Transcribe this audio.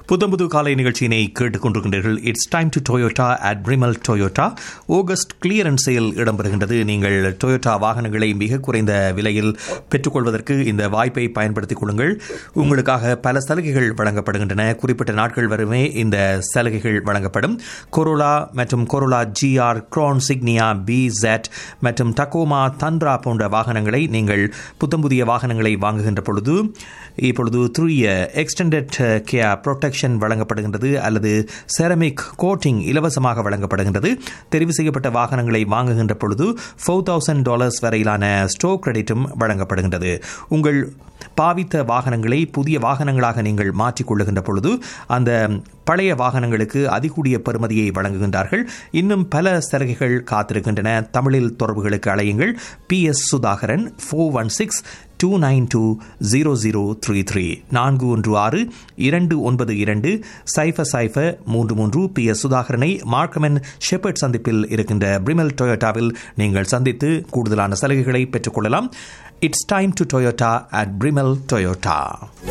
புத்தம் புது காலை நிகழ்ச்சியினை கேட்டுக்கொண்டிருக்கின்றீர்கள் it's time to Toyota at Primal Toyota August clearance sale இடம்பெறுகின்றது நீங்கள் டொயோட்டா வாகனங்களை மிக குறைந்த விலையில் பெற்றுக்கொள்வதற்கு இந்த வாய்ப்பை பயன்படுத்திக் கொள்ளுங்கள் உங்களுக்காக பல சலுகைகள் வழங்கப்படுகின்றன குறிப்பிட்ட நாட்கள் வருமே இந்த சலுகைகள் வழங்கப்படும் கொரோலா மற்றும் Corolla GR Crown Signia B Z மற்றும் டக்கோமா தந்த்ரா போன்ற வாகனங்களை நீங்கள் புத்தம் புதிய வாகனங்களை வாங்குகின்ற பொழுது இப்பொழுது த்ரீ எக்ஸ்டெண்டட் கேர் ப்ரொடெக்ஷன் வழங்கப்படுகின்றது அல்லது செரமிக் கோட்டிங் இலவசமாக வழங்கப்படுகின்றது தெரிவு செய்யப்பட்ட வாகனங்களை வாங்குகின்ற பொழுது ஃபோர் தௌசண்ட் டாலர்ஸ் வரையிலான ஸ்டோ கிரெடிட்டும் வழங்கப்படுகின்றது உங்கள் பாவித்த வாகனங்களை புதிய வாகனங்களாக நீங்கள் மாற்றிக்கொள்ளுகின்ற பொழுது அந்த பழைய வாகனங்களுக்கு அதிகூடிய பெறுமதியை வழங்குகின்றார்கள் இன்னும் பல சலுகைகள் காத்திருக்கின்றன தமிழில் தொடர்புகளுக்கு அழையுங்கள் P S Sudhakaran four one six two nine two zero zero three three நான்கு ஒன்று ஆறு இரண்டு ஒன்பது இரண்டு சைஃபர் சைஃபர் மூன்று மூன்று பி எஸ் சுதாகரனை மார்க்கமன் ஷெப்பர்ட் சந்திப்பில் இருக்கின்ற பிரிமல் டொயோட்டாவில் நீங்கள் சந்தித்து கூடுதலான சலுகைகளை பெற்றுக்கொள்ளலாம் it's time to Toyota at Primal Toyota